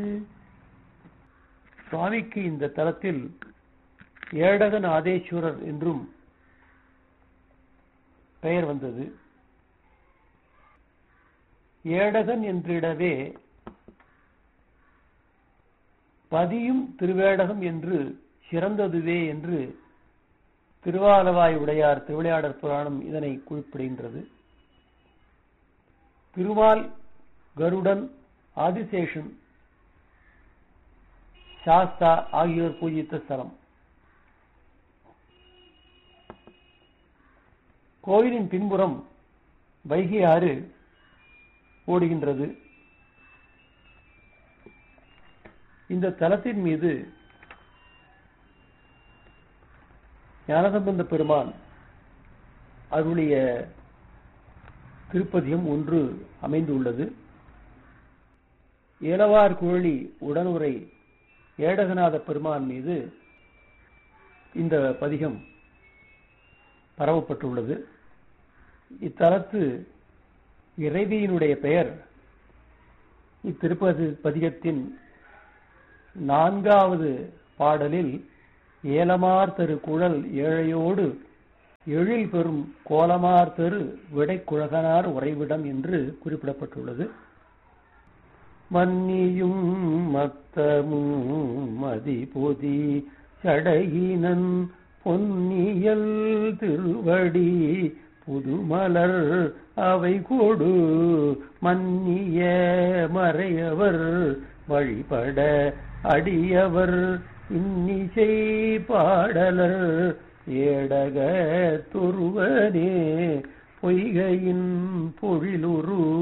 சுவாமிக்கு இந்த தலத்தில் ஏடகன் ஆதேஸ்வரர் என்றும் பெயர் வந்தது ஏடகன் என்றிடவே பதியும் திருவேடகம் என்று சிறந்ததுவே என்று திருவாலவாய் உடையார் திருவிளையாடற் புராணம் இதனை குறிப்பிடுகின்றது திருமால் கருடன் ஆதிசேஷன் சாஸ்தா ஆகியோர் பூஜித்த ஸ்தலம் கோயிலின் பின்புறம் வைகை ஆறு ஓடுகின்றது இந்த தலத்தின் மீது ஞானசம்பந்த பெருமான் அருளிய திருப்பதியம் ஒன்று அமைந்துள்ளது ஏலவார் குழலி உடனுரை ஏடகநாத பெருமான் மீது இந்த பதிகம் பரவப்பட்டுள்ளது இத்தலத்து இறைவியினுடைய பெயர் இத்திருப்பதி பதிகத்தின் நான்காவது பாடலில் ஏலமார் தரு குழல் ஏழையோடு எழில் பெறும் கோலமார் தெரு விடைக்குழகனார் உறைவிடம் என்று குறிப்பிடப்பட்டுள்ளது மன்னியும் மத்தமும் மதிபொதி சடையினன் பொன்னியல் திருவடி புதுமலர் அவை கொடு மன்னிய மறையவர் வழிபட அடியவர் இன்னிசை பாடலர் ஏடக துருவனே பொய்கையின் பொழிலுரு